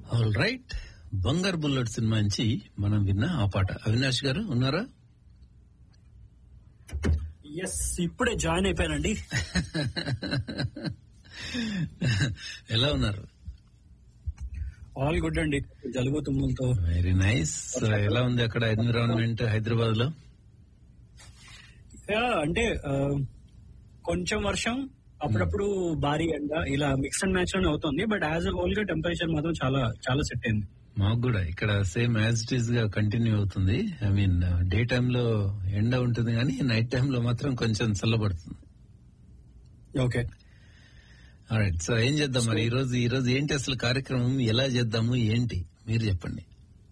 All right Bangaru bullet సినిమా నుంచి మనం విన్న ఆ పాట అవినాష్ గారు ఉన్నారా ఎస్ ఇప్పుడే జాయిన్ అయిపోయానండి ఎలా ఉన్నారు ఆల్ గుడ్ అండి జలుబు తుమ్ములతో వెరీ నైస్ ఎలా ఉంది అక్కడ ఎన్విరాన్మెంట్ హైదరాబాద్ లో యా, అంటే ఆ, కొంచెం వర్షం అప్పుడప్పుడు భారీ ఎండ ఇలా మిక్స్ అండ్ మ్యాచ్ లోనే అవుతుంది బట్ యాజ్ అ హోల్ గా టెంపరేచర్ మాత్రం చాలా చాలా సెట్ అయింది మాకు కూడా ఇక్కడ సేమ్ యాజ్ ఇట్ ఈస్ గా కంటిన్యూ అవుతుంది ఐ మీన్ డే టైమ్ లో ఎండ ఉంటుంది కానీ నైట్ టైమ్ లో మాత్రం కొంచెం చల్లబడుతుంది ఓకే రైట్ సో ఏం చేద్దాం మరి ఈ రోజు ఈ రోజు ఏంటి అసలు కార్యక్రమం ఎలా చేద్దాము ఏంటి మీరు చెప్పండి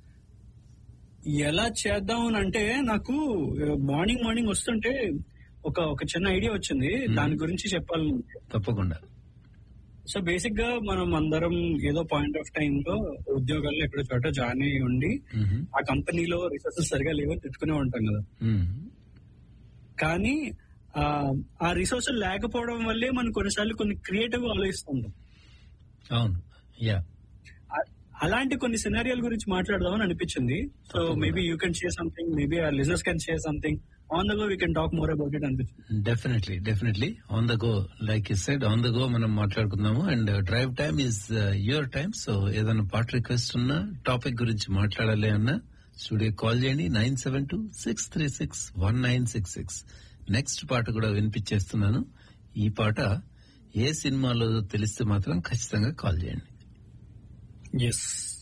ఎలా చేద్దాం అని అంటే నాకు మార్నింగ్ మార్నింగ్ వస్తుంటే ఒక ఒక చిన్న ఐడియా వచ్చింది దాని గురించి చెప్పాలి తప్పకుండా సో బేసిక్ గా మనం అందరం ఏదో పాయింట్ ఆఫ్ టైం లో ఉద్యోగాల్లో ఎక్కడో చోట జాయిన్ అయ్యి ఉండి మ్మ్. ఆ కంపెనీలో రిసోర్సెస్ సరిగా లేవని తిట్టుకునే ఉంటాం కదా మ్మ్. కానీ ఆ, ఆ రిసోర్స్ లేకపోవడం వల్లే మనం కొన్నిసార్లు కొన్ని క్రియేటివ్ ఆలోచిస్తుంటాం అవును యా ఆ- అలాంటి కొన్ని సినారియాల గురించి మాట్లాడదామని అనిపించింది so maybe you can share something maybe uh listeners can share something on the go we can talk more about it అనిపించింది definitely definitely on the go like you said on the go మనం మాట్లాడుకుందాము and drive time is your time so ఏదైనా పాట request ఉన్నా topic గురించి మాట్లాడాలి అన్నా studio call చేయండి nine seven two six three six one nine six six next పాట కూడా వినిపించేస్తున్నాను ఈ పాట ఏ సినిమాలో తెలిస్తే మాత్రం ఖచ్చితంగా కాల్ చేయండి ఎస్